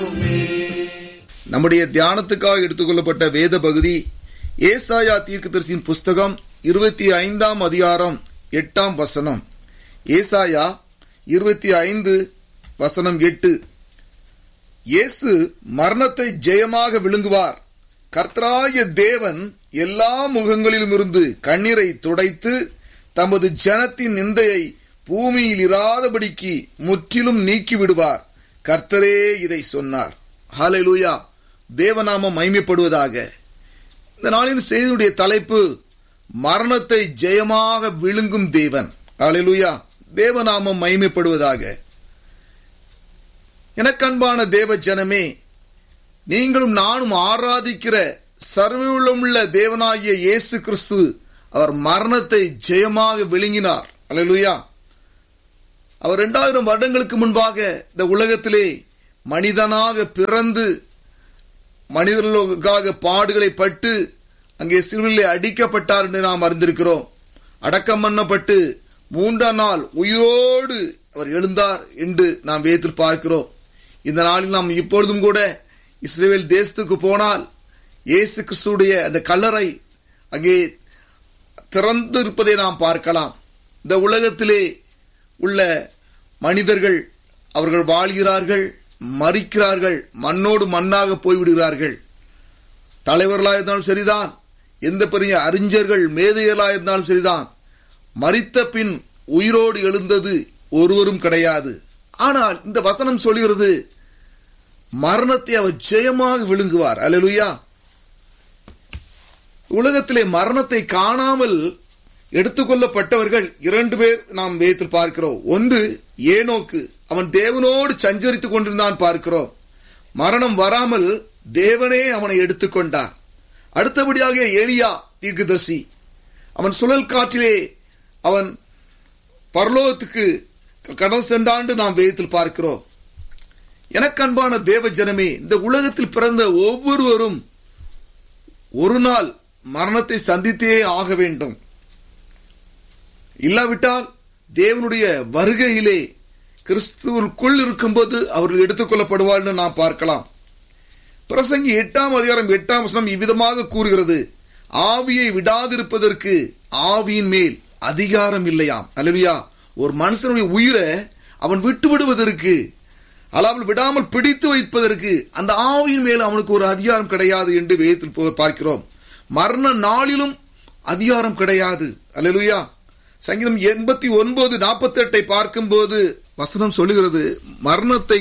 நம்முடைய தியானத்துக்காக எடுத்துக்கொள்ளப்பட்ட வேத பகுதி ஏசாயா தீர்க்கதரிசியின் புஸ்தகம் இருபத்தி ஐந்தாம் அதிகாரம் எட்டாம் வசனம் ஏசாயா இருபத்தி ஐந்து வசனம் எட்டு இயேசு மரணத்தை ஜெயமாக விழுங்குவார் கர்த்தராய தேவன் எல்லா முகங்களிலும் இருந்து கண்ணீரை துடைத்து தமது ஜனத்தின் நிந்தையை பூமியில் இராதபடிக்கு முற்றிலும் நீக்கி விடுவார் கர்த்தரே இதை சொன்னார் ஹalleluya தேவநாமம் மைமைப்படுவதாக இந்த நாளின் செய்தியுடைய தலைப்பு மரணத்தை ஜெயமாக விழுங்கும் தேவன் ஹalleluya தேவநாமம் மைமைப்படுவதாக எனக்கன்பான தேவ ஜனமே நீங்களும் நானும் ஆராதிக்கிற சர்வவுள்ள தேவனாகிய இயேசு கிறிஸ்து அவர் மரணத்தை ஜெயமாக விழுங்கினார் அல்லேலூயா அவர் இரண்டாயிரம் வருடங்களுக்கு முன்பாக இந்த உலகத்திலே மனிதனாக பிறந்து மனிதர்களுக்காக பாடுகளை பட்டு அங்கே சிறுவிலே அடிக்கப்பட்டார் என்று நாம் அறிந்திருக்கிறோம் அடக்கம் பண்ணப்பட்டு மூன்றாம் நாள் உயிரோடு அவர் எழுந்தார் என்று நாம் வேத்தில் பார்க்கிறோம் இந்த நாளில் நாம் இப்பொழுதும் கூட இஸ்ரேல் தேசத்துக்கு போனால் இயேசு கிறிஸ்துடைய அந்த கல்லறை அங்கே திறந்து இருப்பதை நாம் பார்க்கலாம் இந்த உலகத்திலே உள்ள மனிதர்கள் அவர்கள் வாழ்கிறார்கள் மறிக்கிறார்கள் மண்ணோடு மண்ணாக போய்விடுகிறார்கள் தலைவர்களாக இருந்தாலும் சரிதான் எந்த பெரிய அறிஞர்கள் மேதைகளாக இருந்தாலும் சரிதான் மறித்த பின் உயிரோடு எழுந்தது ஒருவரும் கிடையாது ஆனால் இந்த வசனம் சொல்கிறது மரணத்தை அவர் ஜெயமாக விழுங்குவார் அலலுயா உலகத்திலே மரணத்தை காணாமல் எடுத்துக்கொள்ளப்பட்டவர்கள் இரண்டு பேர் நாம் வைத்து பார்க்கிறோம் ஒன்று ஏனோக்கு அவன் தேவனோடு சஞ்சரித்துக் கொண்டிருந்தான் பார்க்கிறோம் மரணம் வராமல் தேவனே அவனை எடுத்துக்கொண்டார் அடுத்தபடியாக எலியா தீர்க்கதர்சி அவன் சுழல் காற்றிலே அவன் பரலோகத்துக்கு கடல் சென்றாண்டு நாம் வேதத்தில் பார்க்கிறோம் எனக்கு அன்பான தேவ ஜனமே இந்த உலகத்தில் பிறந்த ஒவ்வொருவரும் ஒரு நாள் மரணத்தை சந்தித்தே ஆக வேண்டும் இல்லாவிட்டால் தேவனுடைய வருகையிலே கிறிஸ்துவுக்குள் இருக்கும்போது அவர்கள் எடுத்துக்கொள்ளப்படுவார்கள் நாம் பார்க்கலாம் பிரசங்கி எட்டாம் அதிகாரம் எட்டாம் வசனம் இவ்விதமாக கூறுகிறது ஆவியை விடாதிருப்பதற்கு ஆவியின் மேல் அதிகாரம் இல்லையாம் அல்லவியா ஒரு மனுஷனுடைய உயிரை அவன் விட்டு விடுவதற்கு அல்லாமல் விடாமல் பிடித்து வைப்பதற்கு அந்த ஆவியின் மேல் அவனுக்கு ஒரு அதிகாரம் கிடையாது என்று வேதத்தில் பார்க்கிறோம் மரண நாளிலும் அதிகாரம் கிடையாது அல்லலுயா சங்கீதம் எண்பத்தி ஒன்பது நாற்பத்தி எட்டை பார்க்கும்போது வசனம் சொல்லுகிறது மரணத்தை